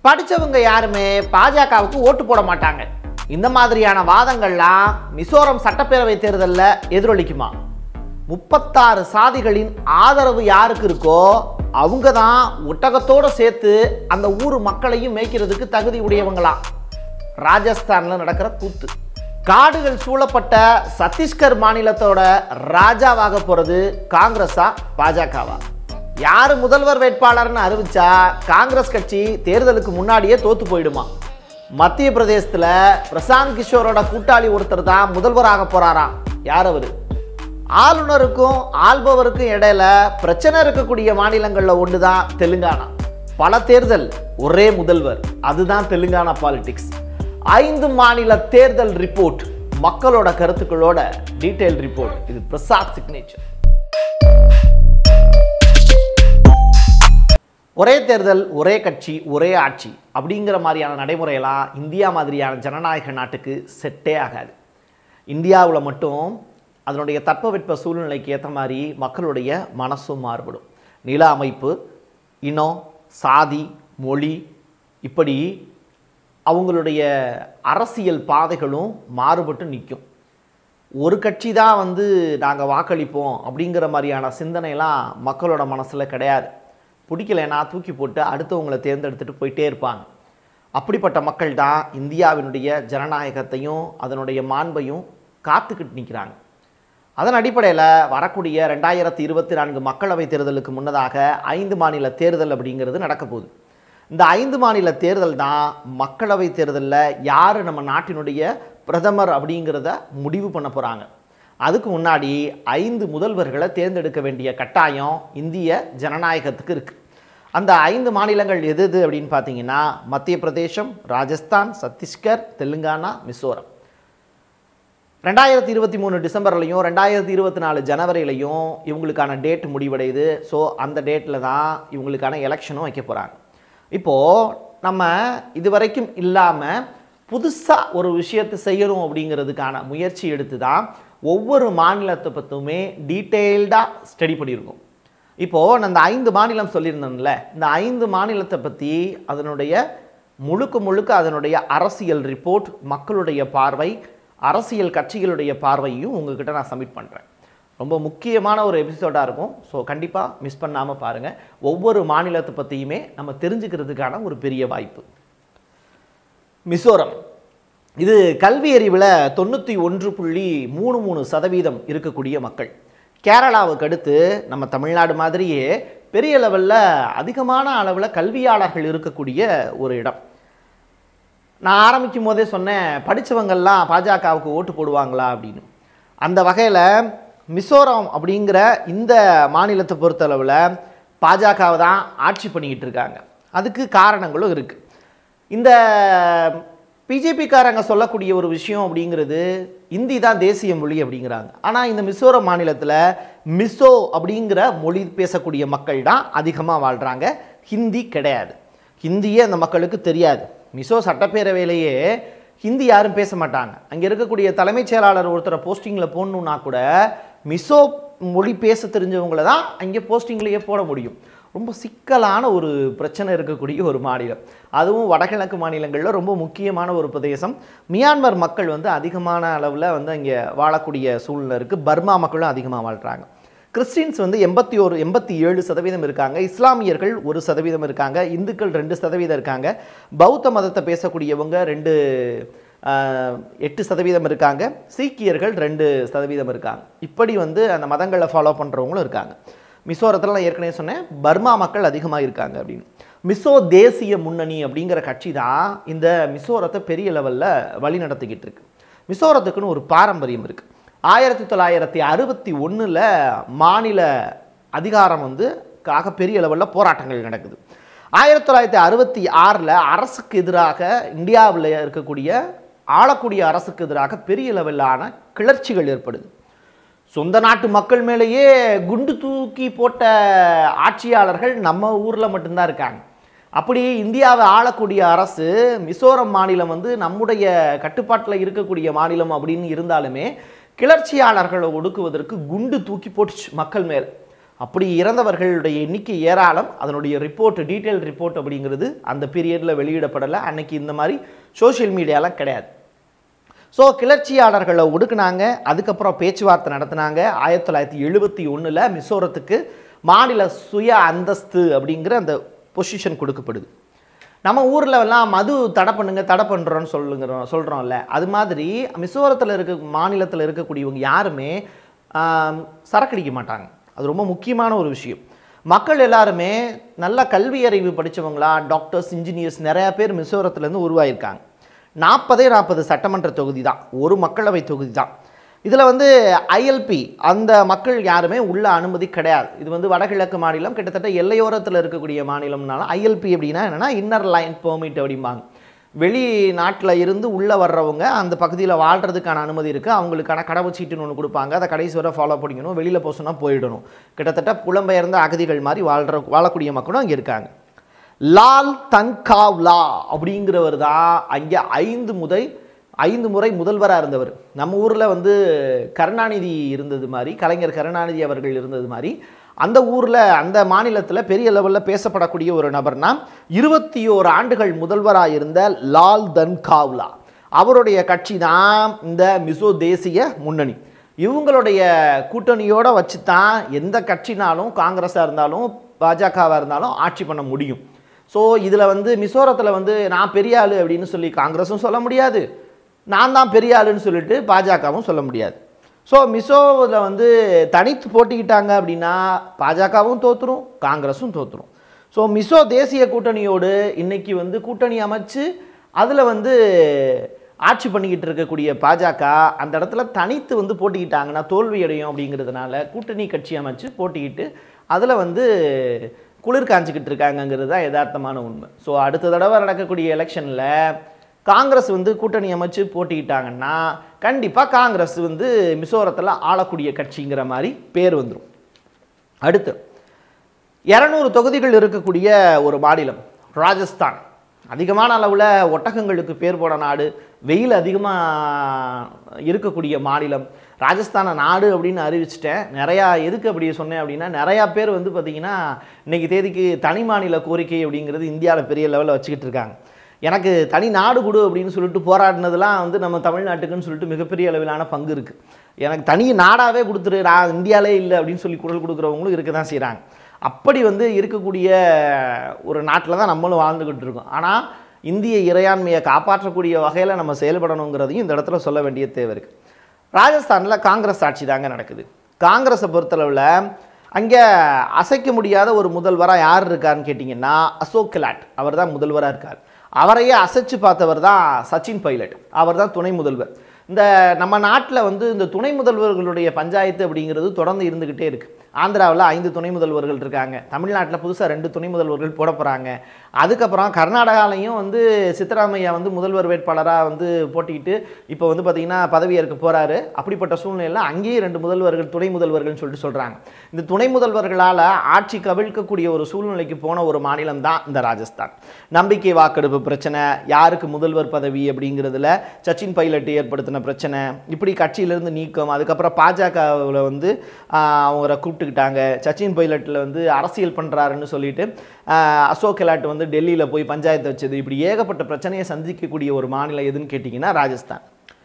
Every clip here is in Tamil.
படிச்சவங்க யாருமே பாஜகவுக்கு ஓட்டு போட மாட்டாங்க இந்த மாதிரியான வாதங்கள்லாம் மிசோரம் சட்டப்பேரவை தேர்தலில் எதிரொலிக்குமா முப்பத்தாறு சாதிகளின் ஆதரவு யாருக்கு இருக்கோ அவங்க தான் ஒட்டகத்தோட சேர்த்து அந்த ஊர் மக்களையும் மேய்க்கிறதுக்கு தகுதி உடையவங்களாம் ராஜஸ்தான்ல நடக்கிற கூத்து காடுகள் சூழப்பட்ட சத்தீஸ்கர் மாநிலத்தோட ராஜாவாக போறது காங்கிரஸா பாஜகவா யார் முதல்வர் வேட்பாளர்னு அறிவிச்சா காங்கிரஸ் கட்சி தேர்தலுக்கு முன்னாடியே தோத்து போயிடுமா மத்திய பிரதேசத்தில் பிரசாந்த் கிஷோரோட கூட்டாளி ஒருத்தர் தான் முதல்வராக போறாராம் யார் அவரு ஆளுநருக்கும் ஆள்பவருக்கும் இடையில பிரச்சனை இருக்கக்கூடிய மாநிலங்களில் ஒன்று தான் தெலுங்கானா பல தேர்தல் ஒரே முதல்வர் அதுதான் தெலுங்கானா பாலிடிக்ஸ் ஐந்து மாநில தேர்தல் ரிப்போர்ட் மக்களோட கருத்துக்களோட டீடைல் ரிப்போர்ட் இது பிரசாத் சிக்னேச்சர் ஒரே தேர்தல் ஒரே கட்சி ஒரே ஆட்சி அப்படிங்கிற மாதிரியான நடைமுறையெல்லாம் இந்தியா மாதிரியான ஜனநாயக நாட்டுக்கு செட்டே ஆகாது இந்தியாவில் மட்டும் அதனுடைய தட்பவெட்ப சூழ்நிலைக்கு ஏற்ற மாதிரி மக்களுடைய மனசும் மாறுபடும் நில அமைப்பு இனம் சாதி மொழி இப்படி அவங்களுடைய அரசியல் பாதைகளும் மாறுபட்டு நிற்கும் ஒரு கட்சி தான் வந்து நாங்கள் வாக்களிப்போம் அப்படிங்கிற மாதிரியான சிந்தனைலாம் மக்களோட மனசில் கிடையாது பிடிக்கலைன்னா தூக்கி போட்டு அடுத்தவங்களை தேர்ந்தெடுத்துட்டு போயிட்டே இருப்பாங்க அப்படிப்பட்ட மக்கள் தான் இந்தியாவினுடைய ஜனநாயகத்தையும் அதனுடைய மாண்பையும் காத்துக்கிட்டு நிற்கிறாங்க அதன் அடிப்படையில் வரக்கூடிய ரெண்டாயிரத்தி இருபத்தி நான்கு மக்களவைத் தேர்தலுக்கு முன்னதாக ஐந்து மாநில தேர்தல் அப்படிங்கிறது நடக்க போகுது இந்த ஐந்து மாநில தேர்தல் தான் மக்களவைத் தேர்தலில் யார் நம்ம நாட்டினுடைய பிரதமர் அப்படிங்கிறத முடிவு பண்ண போகிறாங்க அதுக்கு முன்னாடி ஐந்து முதல்வர்களை தேர்ந்தெடுக்க வேண்டிய கட்டாயம் இந்திய ஜனநாயகத்துக்கு இருக்குது அந்த ஐந்து மாநிலங்கள் எது எது அப்படின்னு பார்த்தீங்கன்னா மத்திய பிரதேசம் ராஜஸ்தான் சத்தீஸ்கர் தெலுங்கானா மிசோரம் ரெண்டாயிரத்தி இருபத்தி மூணு டிசம்பர்லையும் ரெண்டாயிரத்தி இருபத்தி நாலு ஜனவரிலையும் இவங்களுக்கான டேட் முடிவடையுது ஸோ அந்த டேட்டில் தான் இவங்களுக்கான எலெக்ஷனும் வைக்க போகிறாங்க இப்போது நம்ம இது வரைக்கும் இல்லாமல் புதுசாக ஒரு விஷயத்தை செய்யணும் அப்படிங்கிறதுக்கான முயற்சி எடுத்து தான் ஒவ்வொரு மாநிலத்தை பற்றுமே டீட்டெயில்டாக ஸ்டடி பண்ணியிருக்கோம் இப்போது நான் இந்த ஐந்து மாநிலம் சொல்லியிருந்தேன்ல இந்த ஐந்து மாநிலத்தை பற்றி அதனுடைய முழுக்க முழுக்க அதனுடைய அரசியல் ரிப்போர்ட் மக்களுடைய பார்வை அரசியல் கட்சிகளுடைய பார்வையும் உங்ககிட்ட நான் சப்மிட் பண்ணுறேன் ரொம்ப முக்கியமான ஒரு எபிசோடாக இருக்கும் ஸோ கண்டிப்பாக மிஸ் பண்ணாமல் பாருங்கள் ஒவ்வொரு மாநிலத்தை பற்றியுமே நம்ம தெரிஞ்சுக்கிறதுக்கான ஒரு பெரிய வாய்ப்பு மிசோரம் இது கல்வி அறிவில் தொண்ணூற்றி ஒன்று புள்ளி மூணு மூணு சதவீதம் இருக்கக்கூடிய மக்கள் கேரளாவுக்கு அடுத்து நம்ம தமிழ்நாடு மாதிரியே பெரிய லெவலில் அதிகமான அளவில் கல்வியாளர்கள் இருக்கக்கூடிய ஒரு இடம் நான் ஆரம்பிக்கும் போதே சொன்னேன் படித்தவங்கள்லாம் பாஜகவுக்கு ஓட்டு போடுவாங்களா அப்படின்னு அந்த வகையில் மிசோரம் அப்படிங்கிற இந்த மாநிலத்தை பொறுத்தளவில் பாஜகவை தான் ஆட்சி பண்ணிக்கிட்டு இருக்காங்க அதுக்கு காரணங்களும் இருக்குது இந்த பிஜேபிக்காரங்க சொல்லக்கூடிய ஒரு விஷயம் அப்படிங்கிறது இந்தி தான் தேசிய மொழி அப்படிங்கிறாங்க ஆனால் இந்த மிசோரம் மாநிலத்தில் மிசோ அப்படிங்கிற மொழி பேசக்கூடிய மக்கள் தான் அதிகமாக வாழ்கிறாங்க ஹிந்தி கிடையாது ஹிந்தியே அந்த மக்களுக்கு தெரியாது மிசோ சட்டப்பேரவையிலேயே ஹிந்தி யாரும் பேச மாட்டாங்க அங்கே இருக்கக்கூடிய தலைமைச் செயலாளர் ஒருத்தரை போஸ்டிங்கில் போடணுன்னா கூட மிசோ மொழி பேச தெரிஞ்சவங்கள தான் அங்கே போஸ்டிங்லேயே போட முடியும் ரொம்ப சிக்கலான ஒரு பிரச்சனை இருக்கக்கூடிய ஒரு மாநிலம் அதுவும் வடகிழக்கு மாநிலங்களில் ரொம்ப முக்கியமான ஒரு பிரதேசம் மியான்மர் மக்கள் வந்து அதிகமான அளவில் வந்து அங்கே வாழக்கூடிய சூழ்நிலை இருக்குது பர்மா மக்களும் அதிகமாக வாழ்கிறாங்க கிறிஸ்டின்ஸ் வந்து எண்பத்தி ஒரு எண்பத்தி ஏழு சதவீதம் இருக்காங்க இஸ்லாமியர்கள் ஒரு சதவீதம் இருக்காங்க இந்துக்கள் ரெண்டு சதவீதம் இருக்காங்க பௌத்த மதத்தை பேசக்கூடியவங்க ரெண்டு ஆஹ், எட்டு சதவீதம் இருக்காங்க சீக்கியர்கள் ரெண்டு சதவீதம் இருக்காங்க இப்படி வந்து அந்த மதங்களை ஃபாலோ பண்ணுறவங்களும் இருக்காங்க மிசோரத்தில் நான் ஏற்கனவே சொன்னேன் பர்மா மக்கள் அதிகமாக இருக்காங்க அப்படின்னு மிசோ தேசிய முன்னணி அப்படிங்கிற கட்சி தான் இந்த மிசோரத்தை பெரிய லெவலில் வழி நடத்திக்கிட்டு இருக்கு மிசோரத்துக்குன்னு ஒரு பாரம்பரியம் இருக்குது ஆயிரத்தி தொள்ளாயிரத்தி அறுபத்தி ஒன்றில் மாநில அதிகாரம் வந்து காக பெரிய லெவலில் போராட்டங்கள் நடக்குது ஆயிரத்தி தொள்ளாயிரத்தி அறுபத்தி ஆறில் அரசுக்கு எதிராக இந்தியாவில் இருக்கக்கூடிய ஆளக்கூடிய அரசுக்கு எதிராக பெரிய லெவலான கிளர்ச்சிகள் ஏற்படுது சொந்த நாட்டு மக்கள் மேலேயே குண்டு தூக்கி போட்ட ஆட்சியாளர்கள் நம்ம ஊரில் மட்டும்தான் இருக்காங்க அப்படி இந்தியாவை ஆளக்கூடிய அரசு மிசோரம் மாநிலம் வந்து நம்முடைய கட்டுப்பாட்டில் இருக்கக்கூடிய மாநிலம் அப்படின்னு இருந்தாலுமே கிளர்ச்சியாளர்களை ஒடுக்குவதற்கு குண்டு தூக்கி போட்டுச்சு மக்கள் மேல் அப்படி இறந்தவர்களுடைய எண்ணிக்கை ஏராளம் அதனுடைய ரிப்போர்ட் டீட்டெயில் ரிப்போர்ட் அப்படிங்கிறது அந்த பீரியடில் வெளியிடப்படலை அன்னைக்கு இந்த மாதிரி சோஷியல் மீடியாலாம் கிடையாது ஸோ கிளர்ச்சியாளர்களை ஒடுக்குனாங்க அதுக்கப்புறம் பேச்சுவார்த்தை நடத்தினாங்க ஆயிரத்தி தொள்ளாயிரத்தி எழுபத்தி ஒன்றில் மிசோரத்துக்கு மாநில சுய அந்தஸ்து அப்படிங்கிற அந்த பொசிஷன் கொடுக்கப்படுது நம்ம ஊரில் எல்லாம் மது தடை பண்ணுங்க தடை பண்ணுறோன்னு சொல்லுங்கிறோம் சொல்கிறோம்ல அது மாதிரி மிசோரத்தில் இருக்க மாநிலத்தில் இருக்கக்கூடியவங்க யாருமே ஆம், சரக்கடிக்க மாட்டாங்க அது ரொம்ப முக்கியமான ஒரு விஷயம் மக்கள் எல்லாருமே நல்ல கல்வி அறிவு படித்தவங்களா டாக்டர்ஸ் இன்ஜினியர்ஸ் நிறையா பேர் மிசோரத்துலேருந்து உருவாயிருக்காங்க நாற்பதே நாற்பது சட்டமன்ற தொகுதி தான் ஒரு மக்களவை தொகுதி தான் இதில் வந்து ஐஎல்பி அந்த மக்கள் யாருமே உள்ள அனுமதி கிடையாது இது வந்து வடகிழக்கு மாநிலம் கிட்டத்தட்ட எல்லையோரத்தில் இருக்கக்கூடிய மாநிலம்னால ஐஎல்பி அப்படின்னா என்னென்னா இன்னர் லைன் பெர்மிட் அப்படிம்பாங்க வெளிநாட்டில் இருந்து உள்ளே வர்றவங்க அந்த பகுதியில் வாழ்கிறதுக்கான அனுமதி இருக்குது அவங்களுக்கான கடவுச்சீட்டுன்னு ஒன்று கொடுப்பாங்க அதை கடைசி வரை ஃபாலோ பண்ணிக்கணும் வெளியில் போக சொன்னா போயிடணும் கிட்டத்தட்ட புலம்பெயர்ந்த அகதிகள் மாதிரி வாழ்கிற வாழக்கூடிய மக்களும் அங்கே இருக்காங்க லால் தன்காவ்லா அப்படிங்கிறவர் தான் அங்கே ஐந்து முறை ஐந்து முறை முதல்வராக இருந்தவர் நம்ம ஊரில் வந்து கருணாநிதி இருந்தது மாதிரி கலைஞர் கருணாநிதி அவர்கள் இருந்தது மாதிரி அந்த ஊரில் அந்த மாநிலத்தில் பெரிய லெவலில் பேசப்படக்கூடிய ஒரு நபர்னா இருபத்தி ஓரு ஆண்டுகள் முதல்வராக இருந்த லால் தன்காவ்லா அவருடைய கட்சி தான் இந்த மிசோ தேசிய முன்னணி இவங்களுடைய கூட்டணியோட வச்சு தான் எந்த கட்சினாலும் காங்கிரஸாக இருந்தாலும் பாஜகவாக இருந்தாலும் ஆட்சி பண்ண முடியும் ஸோ இதில் வந்து மிசோரத்தில் வந்து நான் பெரிய ஆளு அப்படின்னு சொல்லி காங்கிரஸும் சொல்ல முடியாது நான் தான் பெரிய ஆளுன்னு சொல்லிட்டு பாஜகவும் சொல்ல முடியாது ஸோ மிசோவில் வந்து தனித்து போட்டிக்கிட்டாங்க அப்படின்னா பாஜகவும் தோத்துரும் காங்கிரஸும் தோத்துரும் ஸோ மிசோ தேசிய கூட்டணியோடு இன்னைக்கு வந்து கூட்டணி அமைச்சு அதில் வந்து ஆட்சி பண்ணிக்கிட்டு இருக்கக்கூடிய பாஜக அந்த இடத்துல தனித்து வந்து போட்டிக்கிட்டாங்கன்னா தோல்வி அடையும் அப்படிங்கிறதுனால கூட்டணி கட்சி அமைச்சு போட்டிக்கிட்டு அதில் வந்து குளிர் காஞ்சிக்கிட்டு இருக்காங்கங்கிறது தான் யதார்த்தமான உண்மை ஸோ அடுத்த தடவை நடக்கக்கூடிய எலெக்ஷனில் காங்கிரஸ் வந்து கூட்டணி அமைச்சு போட்டிக்கிட்டாங்கன்னா கண்டிப்பாக காங்கிரஸ் வந்து மிசோரத்தில் ஆளக்கூடிய கட்சிங்கிற மாதிரி பேர் வந்துடும் அடுத்து இரநூறு தொகுதிகள் இருக்கக்கூடிய ஒரு மாநிலம் ராஜஸ்தான் அதிகமான அளவில் ஒட்டகங்களுக்கு பேர் போன நாடு வெயில் அதிகமாக இருக்கக்கூடிய மாநிலம் ராஜஸ்தானை நாடு அப்படின்னு அறிவிச்சிட்டேன் நிறையா எதுக்கு அப்படி சொன்னேன் அப்படின்னா நிறையா பேர் வந்து பார்த்திங்கன்னா இன்னைக்கு தேதிக்கு தனி மாநில கோரிக்கை அப்படிங்கிறது இந்தியாவில் பெரிய லெவலில் வச்சுக்கிட்டு இருக்காங்க எனக்கு தனி நாடு கொடு அப்படின்னு சொல்லிட்டு போராடினதெல்லாம் வந்து நம்ம தமிழ்நாட்டுக்குன்னு சொல்லிட்டு மிகப்பெரிய அளவிலான பங்கு இருக்குது எனக்கு தனி நாடாவே கொடுத்துரு நான் இந்தியாவிலே இல்லை அப்படின்னு சொல்லி குரல் கொடுக்குறவங்களும் இருக்க தான் செய்கிறாங்க அப்படி வந்து இருக்கக்கூடிய ஒரு நாட்டில் தான் நம்மளும் வாழ்ந்துக்கிட்டு இருக்கோம் ஆனால் இந்திய இறையாண்மையை காப்பாற்றக்கூடிய வகையில் நம்ம செயல்படணுங்கிறதையும் இந்த இடத்துல சொல்ல வேண்டிய தேவை இருக்குது ராஜஸ்தானில் காங்கிரஸ் ஆட்சி தாங்க நடக்குது காங்கிரஸை பொறுத்தளவில் அங்கே அசைக்க முடியாத ஒரு முதல்வராக யார் இருக்காருன்னு கேட்டிங்கன்னா அசோக் கெலாட் அவர் தான் முதல்வராக இருக்கார் அவரையே அசைச்சு பார்த்தவர் தான் சச்சின் பைலட் அவர் தான் துணை முதல்வர் இந்த நம்ம நாட்டில் வந்து இந்த துணை முதல்வர்களுடைய பஞ்சாயத்து அப்படிங்கிறது தொடர்ந்து இருந்துக்கிட்டே இருக்குது ஆந்திராவில் ஐந்து துணை முதல்வர்கள் இருக்காங்க தமிழ்நாட்டில் புதுசாக ரெண்டு துணை முதல்வர்கள் போட போகிறாங்க அதுக்கப்புறம் கர்நாடகாலையும் வந்து சித்தராமையா வந்து முதல்வர் வேட்பாளராக வந்து போட்டிக்கிட்டு இப்போ வந்து பார்த்திங்கன்னா பதவியேற்க போகிறாரு அப்படிப்பட்ட சூழ்நிலையில் அங்கேயும் ரெண்டு முதல்வர்கள் துணை முதல்வர்கள்னு சொல்லிட்டு சொல்கிறாங்க இந்த துணை முதல்வர்களால் ஆட்சி கவிழ்க்கக்கூடிய ஒரு சூழ்நிலைக்கு போன ஒரு மாநிலம் தான் இந்த ராஜஸ்தான் நம்பிக்கை வாக்கெடுப்பு பிரச்சனை யாருக்கு முதல்வர் பதவி அப்படிங்கிறதுல சச்சின் பைலட் ஏற்படுத்தின பிரச்சனை இப்படி கட்சியிலேருந்து நீக்கம் அதுக்கப்புறம் பாஜகவில் வந்து ஆஹ், அவங்கள கூப்பிட்டுக்கிட்டாங்க சச்சின் பைலட்டில் வந்து அரசியல் பண்ணுறாருன்னு சொல்லிட்டு ஆஹ், அசோக் கெலாட் வந்து டெல்லியில் போய் பஞ்சாயத்து வச்சது இப்படி ஏகப்பட்ட பிரச்சனையை சந்திக்கக்கூடிய ஒரு மாநிலம் எதுன்னு கேட்டிங்கன்னா ராஜஸ்தான்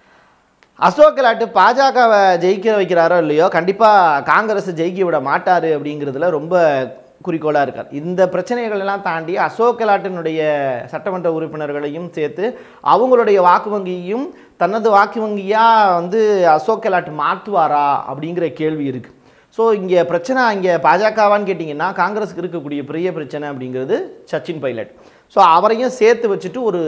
அசோக் கெலாட் பாஜகவை ஜெயிக்க வைக்கிறாரோ இல்லையோ கண்டிப்பாக காங்கிரஸ் ஜெயிக்க விட மாட்டார் அப்படிங்கிறதுல ரொம்ப குறிக்கோளாக இருக்கார் இந்த பிரச்சனைகள் எல்லாம் தாண்டி அசோக் கெலாட்டினுடைய சட்டமன்ற உறுப்பினர்களையும் சேர்த்து அவங்களுடைய வாக்கு வங்கியையும் தனது வாக்கு வங்கியாக வந்து அசோக் கெலாட் மாற்றுவாரா அப்படிங்கிற கேள்வி இருக்குது ஸோ இங்கே பிரச்சனை இங்கே பாஜகவான்னு கேட்டிங்கன்னா காங்கிரஸுக்கு இருக்கக்கூடிய பெரிய பிரச்சனை அப்படிங்கிறது சச்சின் பைலட் ஸோ அவரையும் சேர்த்து வச்சுட்டு ஒரு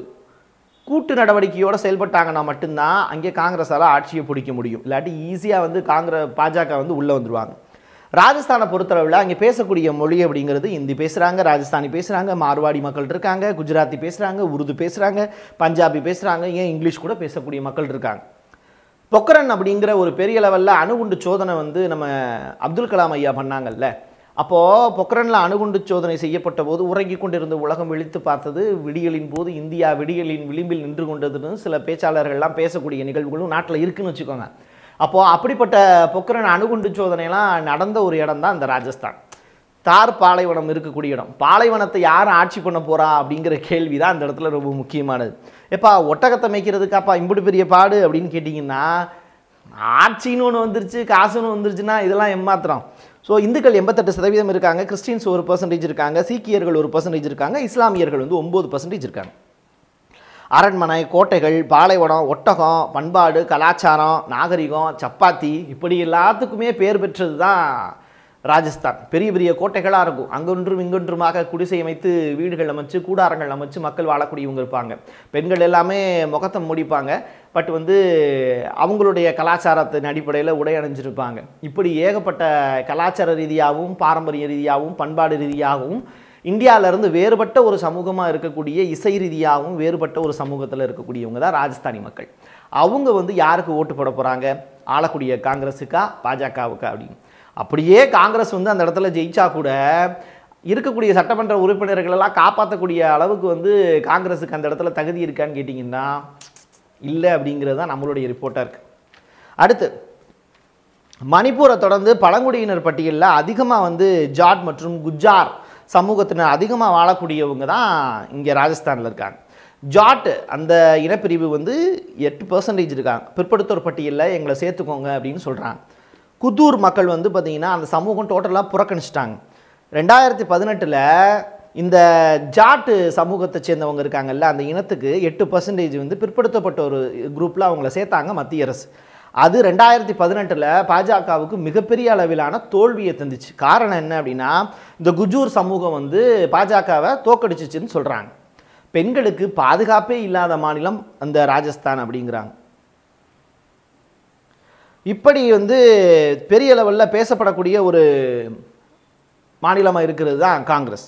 கூட்டு நடவடிக்கையோடு செயல்பட்டாங்கன்னா மட்டும்தான் அங்கே காங்கிரஸால் ஆட்சியை பிடிக்க முடியும் இல்லாட்டி ஈஸியாக வந்து காங்கிரஸ் பாஜக வந்து உள்ளே வந்துருவாங்க ராஜஸ்தானை பொறுத்தளவில் அங்கே பேசக்கூடிய மொழி அப்படிங்கிறது ஹிந்தி பேசுகிறாங்க ராஜஸ்தானி பேசுகிறாங்க மார்வாடி மக்கள் இருக்காங்க குஜராத்தி பேசுகிறாங்க உருது பேசுகிறாங்க பஞ்சாபி பேசுகிறாங்க ஏன் இங்கிலீஷ் கூட பேசக்கூடிய மக்கள் இருக்காங்க பொக்ரன் அப்படிங்கிற ஒரு பெரிய லெவலில் அணுகுண்டு சோதனை வந்து நம்ம அப்துல் கலாம் ஐயா பண்ணாங்கல்ல அப்போது பொக்ரனில் அணுகுண்டு சோதனை செய்யப்பட்ட போது உறங்கிக் கொண்டிருந்த உலகம் விழித்து பார்த்தது விடியலின் போது இந்தியா விடியலின் விளிம்பில் நின்று கொண்டதுன்னு சில பேச்சாளர்கள்லாம் பேசக்கூடிய நிகழ்வுகளும் நாட்டில் இருக்குன்னு வச்சுக்கோங்க அப்போது அப்படிப்பட்ட பொக்கரன் அணுகுண்டு சோதனைலாம் நடந்த ஒரு இடம் தான் இந்த ராஜஸ்தான் தார் பாலைவனம் இருக்கக்கூடிய இடம் பாலைவனத்தை யார் ஆட்சி பண்ண போறா அப்படிங்கிற கேள்வி தான் அந்த இடத்துல ரொம்ப முக்கியமானது எப்பா ஒட்டகத்தை மேய்க்கிறதுக்காப்பா இம்புட்டு பெரிய பாடு அப்படின்னு கேட்டிங்கன்னா ஆட்சின்னு ஒன்று வந்துருச்சு காசுன்னு வந்துருச்சுன்னா இதெல்லாம் ஏமாத்திரம் ஸோ இந்துக்கள் எண்பத்தெட்டு சதவீதம் இருக்காங்க கிறிஸ்டின்ஸ் ஒரு பர்சன்டேஜ் இருக்காங்க சீக்கியர்கள் ஒரு பர்சன்டேஜ் இருக்காங்க இஸ்லாமியர்கள் வந்து ஒம்பது பர்சன்டேஜ் இருக்காங்க அரண்மனை கோட்டைகள் பாலைவனம் ஒட்டகம் பண்பாடு கலாச்சாரம் நாகரிகம் சப்பாத்தி இப்படி எல்லாத்துக்குமே பேர் பெற்றது தான் ராஜஸ்தான் பெரிய பெரிய கோட்டைகளாக இருக்கும் அங்கொன்றும் இங்கொன்றுமாக குடிசை அமைத்து வீடுகள் அமைச்சு கூடாரங்கள் அமைச்சு மக்கள் வாழக்கூடியவங்க இருப்பாங்க பெண்கள் எல்லாமே முகத்தை முடிப்பாங்க பட் வந்து அவங்களுடைய கலாச்சாரத்தின் அடிப்படையில் உடை அணிஞ்சிருப்பாங்க இப்படி ஏகப்பட்ட கலாச்சார ரீதியாகவும் பாரம்பரிய ரீதியாகவும் பண்பாடு ரீதியாகவும் இந்தியாவிலேருந்து வேறுபட்ட ஒரு சமூகமாக இருக்கக்கூடிய இசை ரீதியாகவும் வேறுபட்ட ஒரு சமூகத்தில் இருக்கக்கூடியவங்க தான் ராஜஸ்தானி மக்கள் அவங்க வந்து யாருக்கு ஓட்டு போட போகிறாங்க ஆளக்கூடிய காங்கிரஸுக்கா பாஜகவுக்கா அப்படின்னு அப்படியே காங்கிரஸ் வந்து அந்த இடத்துல ஜெயிச்சா கூட இருக்கக்கூடிய சட்டமன்ற உறுப்பினர்கள் எல்லாம் காப்பாற்றக்கூடிய அளவுக்கு வந்து காங்கிரஸுக்கு அந்த இடத்துல தகுதி இருக்கான்னு கேட்டிங்கன்னா இல்லை அப்படிங்கிறது தான் நம்மளுடைய ரிப்போர்ட்டாக இருக்குது அடுத்து மணிப்பூரை தொடர்ந்து பழங்குடியினர் பட்டியலில் அதிகமாக வந்து ஜாட் மற்றும் குஜார் சமூகத்தினர் அதிகமாக வாழக்கூடியவங்க தான் இங்கே ராஜஸ்தானில் இருக்காங்க ஜாட் அந்த இனப்பிரிவு வந்து எட்டு பர்சன்டேஜ் இருக்காங்க பிற்படுத்தோர் பட்டியலில் எங்களை சேர்த்துக்கோங்க அப்படின்னு சொல்கிறாங்க குதூர் மக்கள் வந்து பார்த்திங்கன்னா அந்த சமூகம் டோட்டலாக புறக்கணிச்சிட்டாங்க ரெண்டாயிரத்தி பதினெட்டில் இந்த ஜாட்டு சமூகத்தை சேர்ந்தவங்க இருக்காங்கல்ல அந்த இனத்துக்கு எட்டு பர்சன்டேஜ் வந்து பிற்படுத்தப்பட்ட ஒரு குரூப்பில் அவங்கள சேர்த்தாங்க மத்திய அரசு அது ரெண்டாயிரத்தி பதினெட்டில் பாஜகவுக்கு மிகப்பெரிய அளவிலான தோல்வியை தந்துச்சு காரணம் என்ன அப்படின்னா இந்த குஜூர் சமூகம் வந்து பாஜகவை தோக்கடிச்சிச்சுன்னு சொல்கிறாங்க பெண்களுக்கு பாதுகாப்பே இல்லாத மாநிலம் அந்த ராஜஸ்தான் அப்படிங்கிறாங்க இப்படி வந்து பெரிய லெவலில் பேசப்படக்கூடிய ஒரு மாநிலமாக இருக்கிறது தான் காங்கிரஸ்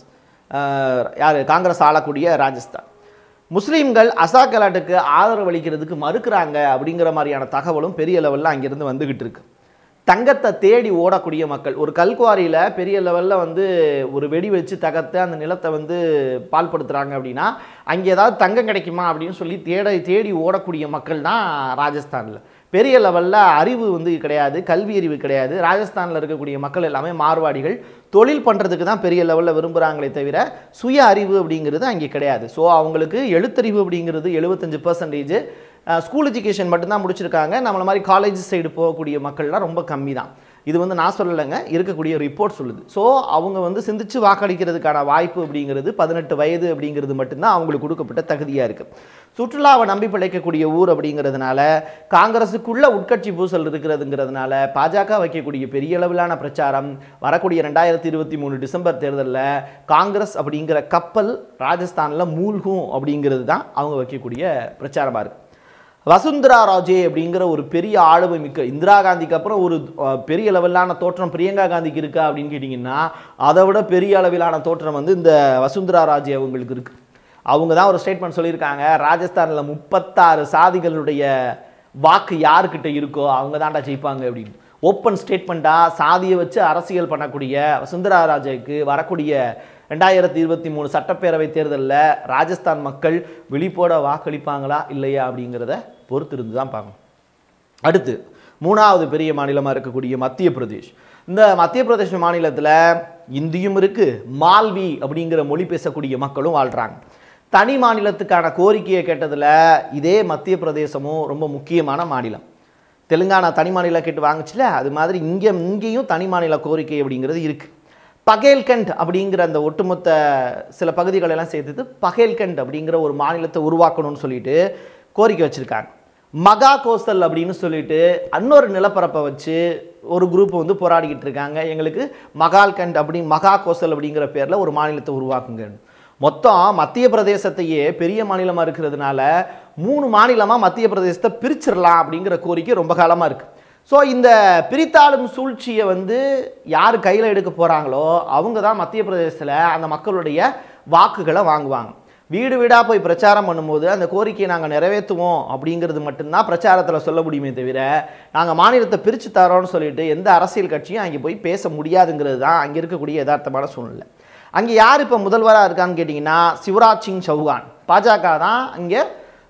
யார் காங்கிரஸ் ஆளக்கூடிய ராஜஸ்தான் முஸ்லீம்கள் அசாக் கலாட்டுக்கு ஆதரவு அளிக்கிறதுக்கு மறுக்கிறாங்க அப்படிங்கிற மாதிரியான தகவலும் பெரிய லெவலில் அங்கேருந்து வந்துக்கிட்டு இருக்கு தங்கத்தை தேடி ஓடக்கூடிய மக்கள் ஒரு கல்குவாரியில் பெரிய லெவலில் வந்து ஒரு வெடி வச்சு தகர்த்து அந்த நிலத்தை வந்து பால்படுத்துகிறாங்க அப்படின்னா அங்கே ஏதாவது தங்கம் கிடைக்குமா அப்படின்னு சொல்லி தேட தேடி ஓடக்கூடிய மக்கள் தான் ராஜஸ்தானில் பெரிய லெவலில் அறிவு வந்து கிடையாது கல்வி அறிவு கிடையாது ராஜஸ்தானில் இருக்கக்கூடிய மக்கள் எல்லாமே மார்வாடிகள் தொழில் பண்ணுறதுக்கு தான் பெரிய லெவலில் விரும்புகிறாங்களே தவிர சுய அறிவு அப்படிங்கிறது அங்கே கிடையாது ஸோ அவங்களுக்கு எழுத்தறிவு அப்படிங்கிறது எழுபத்தஞ்சு பர்சன்டேஜ் ஸ்கூல் எஜுகேஷன் மட்டும்தான் முடிச்சிருக்காங்க நம்மள மாதிரி காலேஜ் சைடு போகக்கூடிய மக்கள்லாம் ரொம்ப கம்மி தான் இது வந்து நான் சொல்லலைங்க இருக்கக்கூடிய ரிப்போர்ட் சொல்லுது ஸோ அவங்க வந்து சிந்திச்சு வாக்களிக்கிறதுக்கான வாய்ப்பு அப்படிங்கிறது பதினெட்டு வயது அப்படிங்கிறது மட்டும்தான் அவங்களுக்கு கொடுக்கப்பட்ட தகுதியாக இருக்குது சுற்றுலாவை நம்பி பிழைக்கக்கூடிய ஊர் அப்படிங்கிறதுனால காங்கிரஸுக்குள்ள உட்கட்சி பூசல் இருக்கிறதுங்கிறதுனால பாஜக வைக்கக்கூடிய பெரிய அளவிலான பிரச்சாரம் வரக்கூடிய ரெண்டாயிரத்தி இருபத்தி மூணு டிசம்பர் தேர்தலில் காங்கிரஸ் அப்படிங்கிற கப்பல் ராஜஸ்தானில் மூழ்கும் அப்படிங்கிறது தான் அவங்க வைக்கக்கூடிய பிரச்சாரமாக இருக்குது வசுந்தரா ராஜே அப்படிங்கிற ஒரு பெரிய ஆளுமை மிக்க இந்திரா காந்திக்கு அப்புறம் ஒரு அஹ், பெரிய லெவலான தோற்றம் பிரியங்கா காந்திக்கு இருக்கா அப்படின்னு கேட்டிங்கன்னா அதை விட பெரிய அளவிலான தோற்றம் வந்து இந்த வசுந்தரா ராஜே அவங்களுக்கு இருக்கு அவங்க தான் ஒரு ஸ்டேட்மெண்ட் சொல்லியிருக்காங்க ராஜஸ்தானில் முப்பத்தாறு சாதிகளுடைய வாக்கு யாருக்கிட்ட இருக்கோ அவங்க தான்டா ஜெயிப்பாங்க அப்படின்னு ஓப்பன் ஸ்டேட்மெண்ட்டாக சாதியை வச்சு அரசியல் பண்ணக்கூடிய வசுந்தரா ராஜேக்கு வரக்கூடிய ரெண்டாயிரத்தி இருபத்தி மூணு சட்டப்பேரவை தேர்தலில் ராஜஸ்தான் மக்கள் விழிப்போட வாக்களிப்பாங்களா இல்லையா அப்படிங்கிறத பொறுத்து இருந்து தான் பார்க்கணும் அடுத்து மூணாவது பெரிய மாநிலமாக இருக்கக்கூடிய மத்திய பிரதேஷ் இந்த மத்திய பிரதேஷ் மாநிலத்தில் இந்தியும் இருக்குது மால்வி அப்படிங்கிற மொழி பேசக்கூடிய மக்களும் வாழ்கிறாங்க தனி மாநிலத்துக்கான கோரிக்கையை கேட்டதில் இதே மத்திய பிரதேசமும் ரொம்ப முக்கியமான மாநிலம் தெலுங்கானா தனி மாநிலம் கேட்டு வாங்குச்சுல அது மாதிரி இங்கே இங்கேயும் தனி மாநில கோரிக்கை அப்படிங்கிறது இருக்குது பகேல்கண்ட் அப்படிங்கிற அந்த ஒட்டுமொத்த சில பகுதிகளை எல்லாம் சேர்த்துட்டு பகேல்கண்ட் அப்படிங்கிற ஒரு மாநிலத்தை உருவாக்கணும்னு சொல்லிட்டு கோரிக்கை வச்சுருக்காங்க மகா கோஸ்தல் அப்படின்னு சொல்லிட்டு இன்னொரு நிலப்பரப்பை வச்சு ஒரு குரூப் வந்து போராடிக்கிட்டு இருக்காங்க எங்களுக்கு மகால்கண்ட் அப்படி மகா கோஸ்தல் அப்படிங்கிற பேரில் ஒரு மாநிலத்தை உருவாக்குங்க மொத்தம் மத்திய பிரதேசத்தையே பெரிய மாநிலமாக இருக்கிறதுனால மூணு மாநிலமாக மத்திய பிரதேசத்தை பிரிச்சிடலாம் அப்படிங்கிற கோரிக்கை ரொம்ப காலமாக இருக்குது ஸோ இந்த பிரித்தாளும் சூழ்ச்சியை வந்து யார் கையில் எடுக்க போகிறாங்களோ அவங்க தான் மத்திய பிரதேசத்தில் அந்த மக்களுடைய வாக்குகளை வாங்குவாங்க வீடு வீடாக போய் பிரச்சாரம் பண்ணும்போது அந்த கோரிக்கையை நாங்கள் நிறைவேற்றுவோம் அப்படிங்கிறது மட்டும்தான் பிரச்சாரத்தில் சொல்ல முடியுமே தவிர நாங்கள் மாநிலத்தை பிரித்து தரோம்னு சொல்லிட்டு எந்த அரசியல் கட்சியும் அங்கே போய் பேச முடியாதுங்கிறது தான் அங்கே இருக்கக்கூடிய யதார்த்தமான சூழ்நிலை அங்கே யார் இப்போ முதல்வராக இருக்கான்னு கேட்டிங்கன்னா சிவராஜ் சிங் சௌகான் பாஜக தான் இங்கே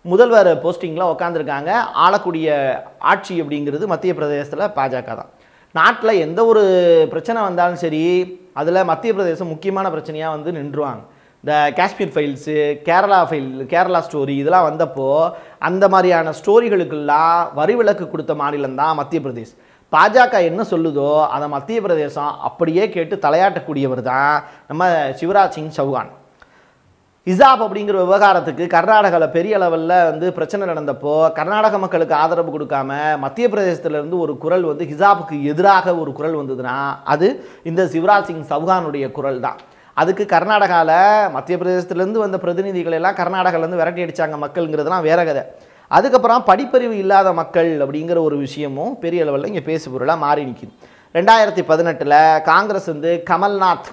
முதல்வர் போஸ்டிங்கில் உட்காந்துருக்காங்க ஆளக்கூடிய ஆட்சி அப்படிங்கிறது மத்திய பிரதேசத்தில் பாஜக தான் நாட்டில் எந்த ஒரு பிரச்சனை வந்தாலும் சரி அதில் மத்திய பிரதேசம் முக்கியமான பிரச்சனையாக வந்து நின்றுவாங்க இந்த Kashmir files Kerala file Kerala story இதெல்லாம் வந்தப்போ அந்த மாதிரியான ஸ்டோரிகளுக்கெல்லாம் வரி விலக்கு கொடுத்த மாநிலம் தான் மத்திய பிரதேஷ் பாஜக என்ன சொல்லுதோ அதை மத்திய பிரதேசம் அப்படியே கேட்டு தலையாட்டக்கூடியவர் தான் நம்ம சிவராஜ் சிங் சௌகான் ஹிசாப் அப்படிங்கிற விவகாரத்துக்கு கர்நாடகாவில் பெரிய லெவலில் வந்து பிரச்சனை நடந்தப்போ கர்நாடக மக்களுக்கு ஆதரவு கொடுக்காம மத்திய பிரதேசத்திலிருந்து ஒரு குரல் வந்து ஹிசாபுக்கு எதிராக ஒரு குரல் வந்ததுன்னா அது இந்த சிவராஜ் சிங் சௌகானுடைய குரல் தான் அதுக்கு கர்நாடகாவில் மத்திய பிரதேசத்திலேருந்து வந்த பிரதிநிதிகள் எல்லாம் கர்நாடகாவிலேருந்து விரட்டி அடித்தாங்க மக்களுங்கிறதுலாம் வேற கதை அதுக்கப்புறம் படிப்பறிவு இல்லாத மக்கள் அப்படிங்கிற ஒரு விஷயமும் பெரிய லெவலில் இங்கே பேசு பொருளாக மாறி நிற்கிது ரெண்டாயிரத்தி பதினெட்டில் காங்கிரஸ் வந்து கமல்நாத்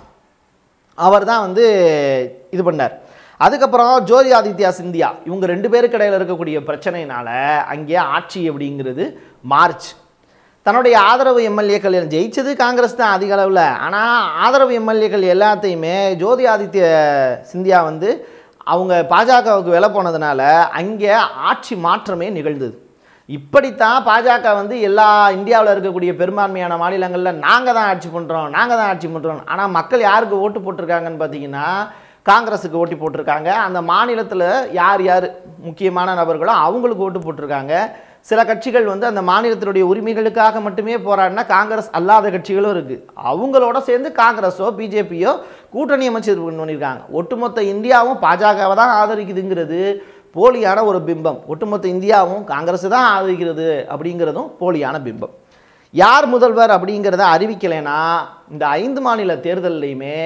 அவர் தான் வந்து இது பண்ணார் அதுக்கப்புறம் ஜோதி ஆதித்யா சிந்தியா இவங்க ரெண்டு பேருக்கு இடையில இருக்கக்கூடிய பிரச்சனையினால அங்கே ஆட்சி அப்படிங்கிறது மார்ச் தன்னுடைய ஆதரவு எம்எல்ஏக்கள் ஜெயிச்சது காங்கிரஸ் தான் அதிக அளவில் ஆனால் ஆதரவு எம்எல்ஏக்கள் எல்லாத்தையுமே ஜோதி ஆதித்ய சிந்தியா வந்து அவங்க பாஜகவுக்கு விலை போனதுனால அங்கே ஆட்சி மாற்றமே நிகழ்ந்தது இப்படித்தான் பாஜக வந்து எல்லா இந்தியாவில் இருக்கக்கூடிய பெரும்பான்மையான மாநிலங்களில் நாங்கள் தான் ஆட்சி பண்ணுறோம் நாங்கள் தான் ஆட்சி பண்ணுறோம் ஆனால் மக்கள் யாருக்கு ஓட்டு போட்டிருக்காங்கன்னு பார்த்தீங்கன்னா காங்கிரஸுக்கு ஓட்டு போட்டிருக்காங்க அந்த மாநிலத்தில் யார் யார் முக்கியமான நபர்களோ அவங்களுக்கு ஓட்டு போட்டிருக்காங்க சில கட்சிகள் வந்து அந்த மாநிலத்தினுடைய உரிமைகளுக்காக மட்டுமே போராடினா காங்கிரஸ் அல்லாத கட்சிகளும் இருக்குது அவங்களோட சேர்ந்து காங்கிரஸோ பிஜேபியோ கூட்டணி அமைச்சு பண்ணியிருக்காங்க ஒட்டுமொத்த இந்தியாவும் பாஜகவை தான் ஆதரிக்குதுங்கிறது போலியான ஒரு பிம்பம் ஒட்டுமொத்த இந்தியாவும் காங்கிரஸ் தான் ஆதரிக்கிறது அப்படிங்கிறதும் போலியான பிம்பம் யார் முதல்வர் அப்படிங்கிறத அறிவிக்கலைன்னா இந்த ஐந்து மாநில தேர்தல்லையுமே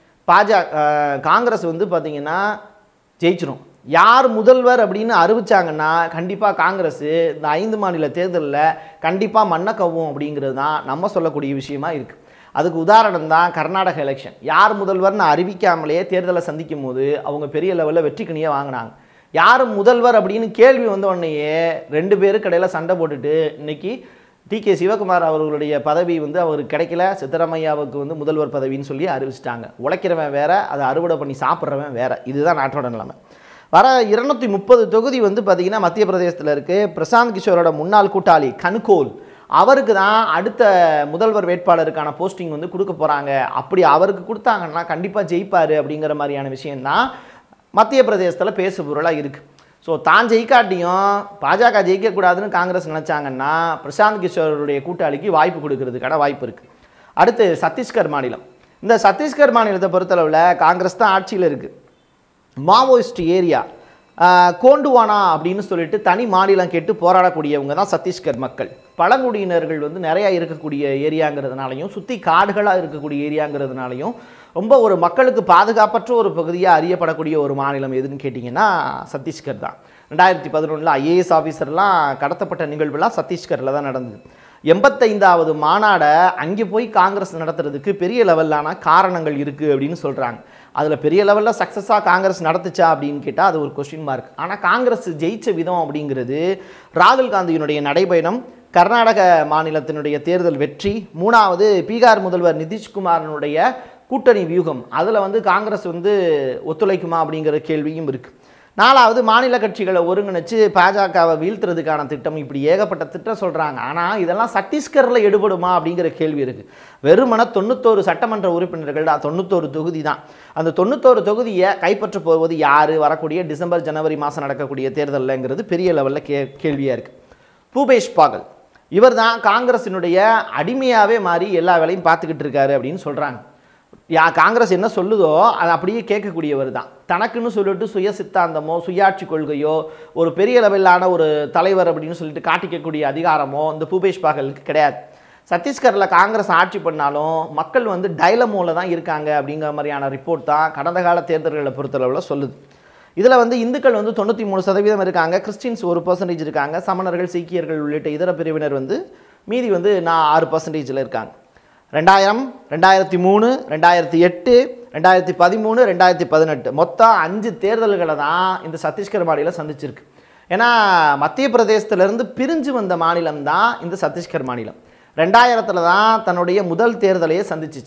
பாஜக காங்கிரஸ் வந்து பார்த்திங்கன்னா ஜெயிச்சிரும் யார் முதல்வர் அப்படின்னு அறிவிச்சாங்கன்னா கண்டிப்பாக காங்கிரஸ் இந்த ஐந்து மாநில தேர்தலில் கண்டிப்பாக மண்ணை கவ்வும் அப்படிங்கிறது தான் நம்ம சொல்லக்கூடிய விஷயமா இருக்குது அதுக்கு உதாரணம் தான் கர்நாடக எலெக்ஷன் யார் முதல்வர்னு அறிவிக்காமலே தேர்தலை சந்திக்கும் போது அவங்க பெரிய லெவலில் வெற்றிக்கணியை வாங்கினாங்க யார் முதல்வர் அப்படின்னு கேள்வி வந்த உடனேயே ரெண்டு பேருக்கு இடையில சண்டை போட்டுட்டு இன்னைக்கு டி கே சிவகுமார் அவர்களுடைய பதவி வந்து அவருக்கு கிடைக்கல சித்தராமையாவுக்கு வந்து முதல்வர் பதவின்னு சொல்லி அறிவிச்சிட்டாங்க உழைக்கிறவன் வேற அதை அறுவடை பண்ணி சாப்பிட்றவன் வேற இதுதான் நாட்டோட நிலைமை வர இருநூத்தி முப்பது தொகுதி வந்து பார்த்திங்கன்னா மத்திய பிரதேசத்தில் இருக்குது பிரசாந்த் கிஷோரோட முன்னாள் கூட்டாளி கனுகோல் அவருக்கு தான் அடுத்த முதல்வர் வேட்பாளருக்கான போஸ்டிங் வந்து கொடுக்க போகிறாங்க அப்படி அவருக்கு கொடுத்தாங்கன்னா கண்டிப்பாக ஜெயிப்பார் அப்படிங்கிற மாதிரியான விஷயம்தான் மத்திய பிரதேசத்தில் பேசு பொருளாக இருக்குது ஸோ தான் ஜெயிக்காட்டியும் பாஜக ஜெயிக்கக்கூடாதுன்னு காங்கிரஸ் நினச்சாங்கன்னா பிரசாந்த் கிஷோருடைய கூட்டாளிக்கு வாய்ப்பு கொடுக்கறதுக்கான வாய்ப்பு இருக்குது அடுத்து சத்தீஸ்கர் மாநிலம் இந்த சத்தீஸ்கர் மாநிலத்தை பொறுத்தளவில் காங்கிரஸ் தான் ஆட்சியில் இருக்குது மாவோயிஸ்ட் ஏரியா கோண்டுவானா அப்படின்னு சொல்லிட்டு தனி மாநிலம் கேட்டு போராடக்கூடியவங்க தான் சத்தீஸ்கர் மக்கள் பழங்குடியினர்கள் வந்து நிறையா இருக்கக்கூடிய ஏரியாங்கிறதுனாலையும் சுற்றி காடுகளாக இருக்கக்கூடிய ஏரியாங்கிறதுனாலையும் ரொம்ப ஒரு மக்களுக்கு பாதுகாப்பற்ற ஒரு பகுதியாக அறியப்படக்கூடிய ஒரு மாநிலம் எதுன்னு கேட்டிங்கன்னா சத்தீஸ்கர் தான் ரெண்டாயிரத்தி பதினொன்றில் ஐஏஎஸ் ஆஃபீஸர்லாம் கடத்தப்பட்ட நிகழ்வுலாம் சத்தீஸ்கரில் தான் நடந்தது எண்பத்தைந்தாவது மாநாடை அங்கே போய் காங்கிரஸ் நடத்துறதுக்கு பெரிய லெவலான காரணங்கள் இருக்குது அப்படின்னு சொல்கிறாங்க அதில் பெரிய லெவலில் சக்ஸஸாக காங்கிரஸ் நடத்துச்சா அப்படின்னு கேட்டால் அது ஒரு கொஸ்டின் மார்க் ஆனால் காங்கிரஸ் ஜெயிச்ச விதம் அப்படிங்கிறது ராகுல் காந்தியினுடைய நடைபயணம் கர்நாடக மாநிலத்தினுடைய தேர்தல் வெற்றி மூணாவது பீகார் முதல்வர் நிதிஷ்குமாரனுடைய கூட்டணி வியூகம் அதில் வந்து காங்கிரஸ் வந்து ஒத்துழைக்குமா அப்படிங்கிற கேள்வியும் இருக்குது நாலாவது மாநில கட்சிகளை ஒருங்கிணைச்சு பாஜகவை வீழ்த்துறதுக்கான திட்டம் இப்படி ஏகப்பட்ட திட்டம் சொல்கிறாங்க ஆனால் இதெல்லாம் சத்தீஸ்கரில் எடுபடுமா அப்படிங்கிற கேள்வி இருக்குது வெறுமன தொண்ணூத்தோரு சட்டமன்ற உறுப்பினர்கள் தான் தொண்ணூத்தோரு தொகுதி தான் அந்த தொண்ணூத்தோரு தொகுதியை கைப்பற்ற போவது யார் வரக்கூடிய டிசம்பர் ஜனவரி மாதம் நடக்கக்கூடிய தேர்தலுங்கிறது பெரிய லெவலில் கே கேள்வியாக இருக்குது பூபேஷ் பாகல் இவர் தான் காங்கிரஸினுடைய அடிமையாகவே மாறி எல்லா வேலையும் பார்த்துக்கிட்டு இருக்காரு அப்படின்னு சொல்கிறாங்க யா காங்கிரஸ் என்ன சொல்லுதோ அதை அப்படியே கேட்கக்கூடியவர் தான் தனக்குன்னு சொல்லிட்டு சுய சித்தாந்தமோ சுயாட்சி கொள்கையோ ஒரு பெரிய லெவலான ஒரு தலைவர் அப்படின்னு சொல்லிட்டு காட்டிக்கக்கூடிய அதிகாரமோ இந்த பூபேஷ் பாகலுக்கு கிடையாது சத்தீஸ்கரில் காங்கிரஸ் ஆட்சி பண்ணாலும் மக்கள் வந்து டைலமோவில் தான் இருக்காங்க அப்படிங்கிற மாதிரியான ரிப்போர்ட் தான் கடந்த கால தேர்தல்களை பொறுத்தளவில் சொல்லுது இதில் வந்து இந்துக்கள் வந்து தொண்ணூற்றி மூணு சதவீதம் இருக்காங்க கிறிஸ்டின்ஸ் ஒரு பர்சன்டேஜ் இருக்காங்க சமணர்கள் சீக்கியர்கள் உள்ளிட்ட இதர பிரிவினர் வந்து மீதி வந்து நான் ஆறு பர்சன்டேஜில் இருக்காங்க ரெண்டாயிரம் ரெண்டாயிரத்தி மூணு ரெண்டாயிரத்தி எட்டு ரெண்டாயிரத்தி பதிமூணு ரெண்டாயிரத்தி பதினெட்டு மொத்தம் அஞ்சு தேர்தல்களை தான் இந்த சத்தீஸ்கர் மாநிலம் சந்திச்சிருக்கு ஏன்னா மத்திய பிரதேசத்திலிருந்து பிரிஞ்சு வந்த மாநிலம் தான் இந்த சத்தீஸ்கர் மாநிலம் ரெண்டாயிரத்தில் தான் தன்னுடைய முதல் தேர்தலையே சந்திச்சிச்சு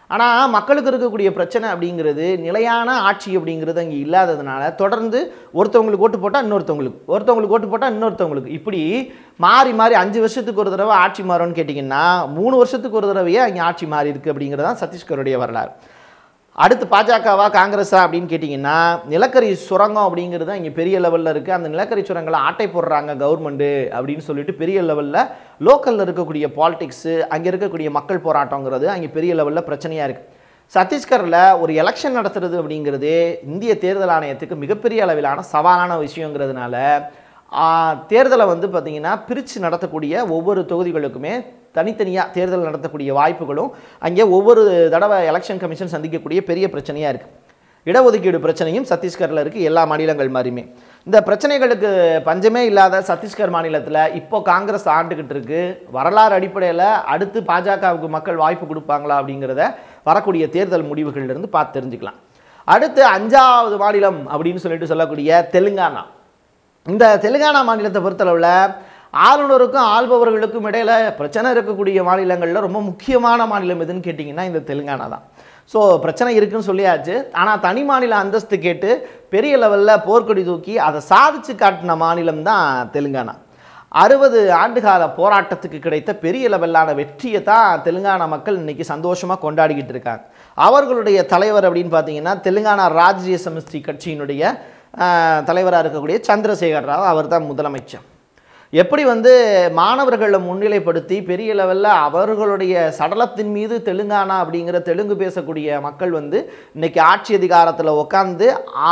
ஆனால் மக்களுக்கு இருக்கக்கூடிய பிரச்சனை அப்படிங்கிறது நிலையான ஆட்சி அப்படிங்கிறது அங்கே இல்லாததுனால தொடர்ந்து ஒருத்தவங்களுக்கு ஓட்டு போட்டால் இன்னொருத்தவங்களுக்கு ஒருத்தவங்களுக்கு ஓட்டு போட்டால் இன்னொருத்தவங்களுக்கு இப்படி மாறி மாறி அஞ்சு வருஷத்துக்கு ஒரு தடவை ஆட்சி மாறும்னு கேட்டிங்கன்னா மூணு வருஷத்துக்கு ஒரு தடவையே அங்கே ஆட்சி மாறி இருக்கு அப்படிங்கிறது தான் சத்தீஸ்கருடைய வரலாறு அடுத்து பாஜகவா காங்கிரஸா அப்படின்னு கேட்டிங்கன்னா நிலக்கரி சுரங்கம் அப்படிங்கிறது இங்கே பெரிய லெவலில் இருக்குது அந்த நிலக்கரி சுரங்களை ஆட்டை போடுறாங்க கவர்மெண்ட்டு அப்படின்னு சொல்லிட்டு பெரிய லெவலில் லோக்கலில் இருக்கக்கூடிய பாலிடிக்ஸு அங்கே இருக்கக்கூடிய மக்கள் போராட்டங்கிறது அங்கே பெரிய லெவலில் பிரச்சனையாக இருக்குது சத்தீஸ்கரில் ஒரு எலெக்ஷன் நடத்துறது அப்படிங்கிறது இந்திய தேர்தல் ஆணையத்துக்கு மிகப்பெரிய அளவிலான சவாலான விஷயங்கிறதுனால ஆ, தேர்தலை வந்து பார்த்திங்கன்னா பிரித்து நடத்தக்கூடிய ஒவ்வொரு தொகுதிகளுக்குமே தனித்தனியாக தேர்தல் நடத்தக்கூடிய வாய்ப்புகளும் அங்கே ஒவ்வொரு தடவை எலெக்ஷன் கமிஷன் சந்திக்கக்கூடிய பெரிய பிரச்சனையாக இருக்குது இடஒதுக்கீடு பிரச்சனையும் சத்தீஸ்கரில் இருக்குது எல்லா மாநிலங்கள் மாதிரியுமே இந்த பிரச்சனைகளுக்கு பஞ்சமே இல்லாத சத்தீஸ்கர் மாநிலத்தில் இப்போ காங்கிரஸ் ஆண்டுகிட்டு இருக்கு வரலாறு அடிப்படையில் அடுத்து பாஜகவுக்கு மக்கள் வாய்ப்பு கொடுப்பாங்களா அப்படிங்கிறத வரக்கூடிய தேர்தல் முடிவுகள்லேருந்து பார்த்து தெரிஞ்சுக்கலாம் அடுத்து அஞ்சாவது மாநிலம் அப்படின்னு சொல்லிட்டு சொல்லக்கூடிய தெலுங்கானா இந்த தெலுங்கானா மாநிலத்தை பொறுத்தளவில் ஆளுநருக்கும் ஆள்பவர்களுக்கும் இடையில பிரச்சனை இருக்கக்கூடிய மாநிலங்களில் ரொம்ப முக்கியமான மாநிலம் எதுன்னு கேட்டிங்கன்னா இந்த தெலுங்கானா தான் ஸோ பிரச்சனை இருக்குன்னு சொல்லியாச்சு ஆனால் தனி மாநில அந்தஸ்து கேட்டு பெரிய லெவலில் போர்க்கொடி தூக்கி அதை சாதிச்சு காட்டின மாநிலம் தான் தெலுங்கானா அறுபது ஆண்டுகால போராட்டத்துக்கு கிடைத்த பெரிய லெவலான வெற்றியை தான் தெலுங்கானா மக்கள் இன்னைக்கு சந்தோஷமாக கொண்டாடிக்கிட்டு இருக்காங்க அவர்களுடைய தலைவர் அப்படின்னு பார்த்தீங்கன்னா தெலுங்கானா ராஜ்ய சமிஸ்தி கட்சியினுடைய தலைவராக இருக்கக்கூடிய சந்திரசேகர் ராவ் அவர் தான் முதலமைச்சர் எப்படி வந்து மாணவர்களை முன்னிலைப்படுத்தி பெரிய லெவலில் அவர்களுடைய சடலத்தின் மீது தெலுங்கானா அப்படிங்கிற தெலுங்கு பேசக்கூடிய மக்கள் வந்து இன்னைக்கு ஆட்சி அதிகாரத்தில் உட்காந்து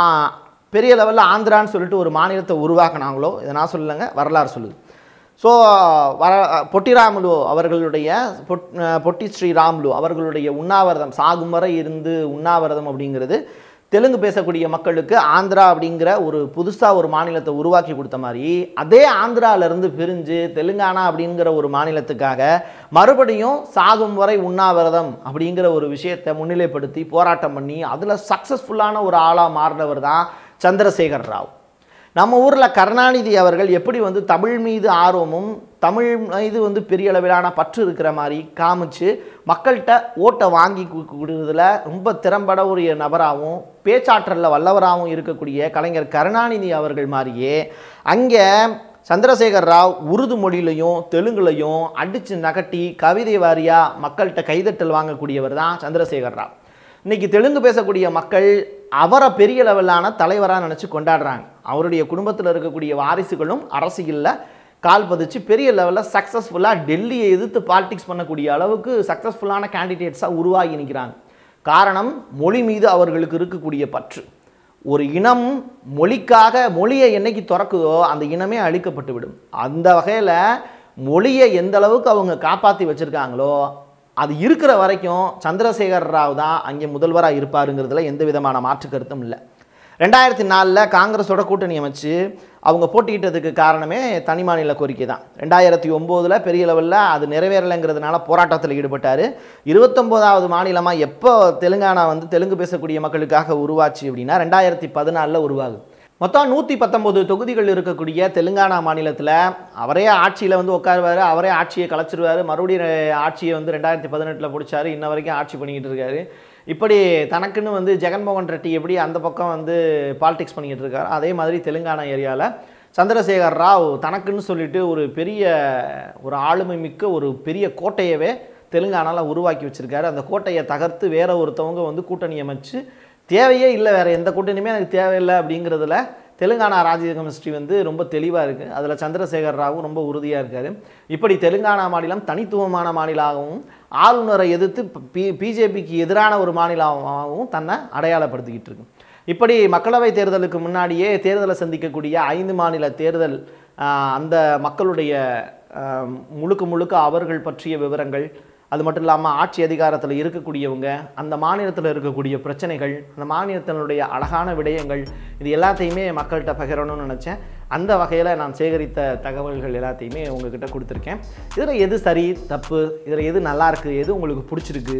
பெரிய லெவலில் ஆந்திரான்னு சொல்லிட்டு ஒரு மாநிலத்தை உருவாக்குனாங்களோ இதை நான் சொல்லலைங்க வரலாறு சொல்லுது ஸோ வர பொட்டிராமுலு அவர்களுடைய பொட் பொட்டி ஸ்ரீராமுலு அவர்களுடைய உண்ணாவிரதம் சாகும் வரை இருந்து உண்ணாவிரதம் அப்படிங்கிறது தெலுங்கு பேசக்கூடிய மக்களுக்கு ஆந்திரா அப்படிங்கிற ஒரு புதுசாக ஒரு மாநிலத்தை உருவாக்கி கொடுத்த மாதிரி அதே ஆந்திராவிலேருந்து பிரிஞ்சு தெலுங்கானா அப்படிங்கிற ஒரு மாநிலத்துக்காக மறுபடியும் சாகும் வரை உண்ணாவிரதம் அப்படிங்கிற ஒரு விஷயத்தை முன்னிலைப்படுத்தி போராட்டம் பண்ணி அதில் சக்ஸஸ்ஃபுல்லான ஒரு ஆளாக மாறினவர் தான் சந்திரசேகர் ராவ் நம்ம ஊரில் கருணாநிதி அவர்கள் எப்படி வந்து தமிழ் மீது ஆர்வமும் தமிழ் மீது வந்து பெரிய அளவிலான பற்று இருக்கிற மாதிரி காமிச்சு மக்கள்கிட்ட ஓட்டை வாங்கி கொடுக்குறதுல ரொம்ப திறம்பட ஒரு நபராகவும் பேச்சாற்றலில் வல்லவராகவும் இருக்கக்கூடிய கலைஞர் கருணாநிதி அவர்கள் மாதிரியே அங்கே சந்திரசேகர் ராவ் உருது மொழியிலையும் தெலுங்குலையும் அடித்து நகட்டி கவிதை வாரியாக மக்கள்கிட்ட கைதட்டல் வாங்கக்கூடியவர் தான் சந்திரசேகர் ராவ் இன்னைக்கு தெலுங்கு பேசக்கூடிய மக்கள் அவரை பெரிய லெவலான தலைவராக நினச்சி கொண்டாடுறாங்க அவருடைய குடும்பத்தில் இருக்கக்கூடிய வாரிசுகளும் அரசியலில் கால் பதிச்சு பெரிய லெவலில் சக்ஸஸ்ஃபுல்லாக டெல்லியை எதிர்த்து பாலிடிக்ஸ் பண்ணக்கூடிய அளவுக்கு சக்ஸஸ்ஃபுல்லான கேண்டிடேட்ஸாக உருவாகி நிற்கிறாங்க காரணம் மொழி மீது அவர்களுக்கு இருக்கக்கூடிய பற்று ஒரு இனம் மொழிக்காக மொழியை என்னைக்கு திறக்குதோ அந்த இனமே அழிக்கப்பட்டு விடும் அந்த வகையில் மொழியை எந்த அளவுக்கு அவங்க காப்பாற்றி வச்சுருக்காங்களோ அது இருக்கிற வரைக்கும் சந்திரசேகர் ராவ் தான் அங்கே முதல்வராக இருப்பாருங்கிறதுல எந்த விதமான மாற்று கருத்தும் இல்லை ரெண்டாயிரத்தி நாலில் காங்கிரஸோட கூட்டணி அமைச்சு அவங்க போட்டியிட்டதுக்கு காரணமே தனி மாநில கோரிக்கை தான் ரெண்டாயிரத்தி ஒம்போதில் பெரிய லெவலில் அது நிறைவேறலைங்கிறதுனால போராட்டத்தில் ஈடுபட்டார் இருபத்தொம்போதாவது மாநிலமாக எப்போ தெலுங்கானா வந்து தெலுங்கு பேசக்கூடிய மக்களுக்காக உருவாச்சு அப்படின்னா ரெண்டாயிரத்தி பதினாலில் உருவாகுது மொத்தம் நூற்றி பத்தொம்போது தொகுதிகள் இருக்கக்கூடிய தெலுங்கானா மாநிலத்தில் அவரே ஆட்சியில் வந்து உட்காருவார் அவரே ஆட்சியை கலைச்சிருவார் மறுபடியும் ஆட்சியை வந்து ரெண்டாயிரத்தி பதினெட்டில் பிடிச்சாரு இன்ன வரைக்கும் ஆட்சி பண்ணிக்கிட்டு இருக்காரு இப்படி தனக்குன்னு வந்து ஜெகன்மோகன் ரெட்டி எப்படி அந்த பக்கம் வந்து பாலிடிக்ஸ் பண்ணிக்கிட்டு இருக்காரு அதே மாதிரி தெலுங்கானா ஏரியாவில் சந்திரசேகர் ராவ் தனக்குன்னு சொல்லிட்டு ஒரு பெரிய ஒரு ஆளுமை மிக்க ஒரு பெரிய கோட்டையவே தெலுங்கானாவில் உருவாக்கி வச்சுருக்காரு அந்த கோட்டையை தகர்த்து வேற ஒருத்தவங்க வந்து கூட்டணி அமைச்சு தேவையே இல்லை வேறு எந்த கூட்டணியுமே எனக்கு தேவையில்லை அப்படிங்கிறதுல தெலுங்கானா ராஜ்ய கமிஸ்ட்ரி வந்து ரொம்ப தெளிவாக இருக்குது அதில் சந்திரசேகர் ராவும் ரொம்ப உறுதியாக இருக்கார் இப்படி தெலுங்கானா மாநிலம் தனித்துவமான மாநிலமாகவும் ஆளுநரை எதிர்த்து பி பிஜேபிக்கு எதிரான ஒரு மாநிலமாகவும் தன்னை அடையாளப்படுத்திக்கிட்டு இருக்கு இப்படி மக்களவை தேர்தலுக்கு முன்னாடியே தேர்தலை சந்திக்கக்கூடிய ஐந்து மாநில தேர்தல் ஆஹ், அந்த மக்களுடைய ஆஹ், முழுக்க முழுக்க அவர்கள் பற்றிய விவரங்கள் அது மட்டும் இல்லாமல் ஆட்சி அதிகாரத்தில் இருக்கக்கூடியவங்க அந்த மாநிலத்தில் இருக்கக்கூடிய பிரச்சனைகள் அந்த மாநிலத்தினுடைய அழகான விடயங்கள் இது எல்லாத்தையுமே மக்கள்கிட்ட பகிரணும்னு நினச்சேன் அந்த வகையில் நான் சேகரித்த தகவல்கள் எல்லாத்தையுமே உங்ககிட்ட கொடுத்துருக்கேன் இதில் எது சரி தப்பு இதில் எது நல்லா இருக்கு எது உங்களுக்கு பிடிச்சிருக்கு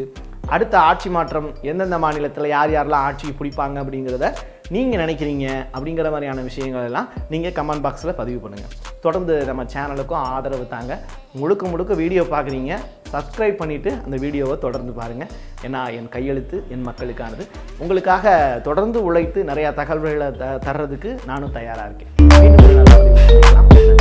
அடுத்த ஆட்சி மாற்றம் எந்தெந்த மாநிலத்தில் யார் யாரெல்லாம் ஆட்சி பிடிப்பாங்க அப்படிங்கிறத நீங்கள் நினைக்கிறீங்க அப்படிங்கிற மாதிரியான விஷயங்கள் எல்லாம் நீங்கள் கமெண்ட் பாக்ஸில் பதிவு பண்ணுங்கள் தொடர்ந்து நம்ம சேனலுக்கும் ஆதரவு தாங்க முழுக்க முழுக்க வீடியோ பார்க்குறீங்க சப்ஸ்கிரைப் பண்ணிவிட்டு அந்த வீடியோவை தொடர்ந்து பாருங்கள் ஏன்னா என் கையெழுத்து என் மக்களுக்கானது உங்களுக்காக தொடர்ந்து உழைத்து நிறையா தகவல்களை த தர்றதுக்கு நானும் தயாராக இருக்கேன் மீண்டும் ஒரு நல்ல பதிவில் சந்திக்கலாம். நன்றி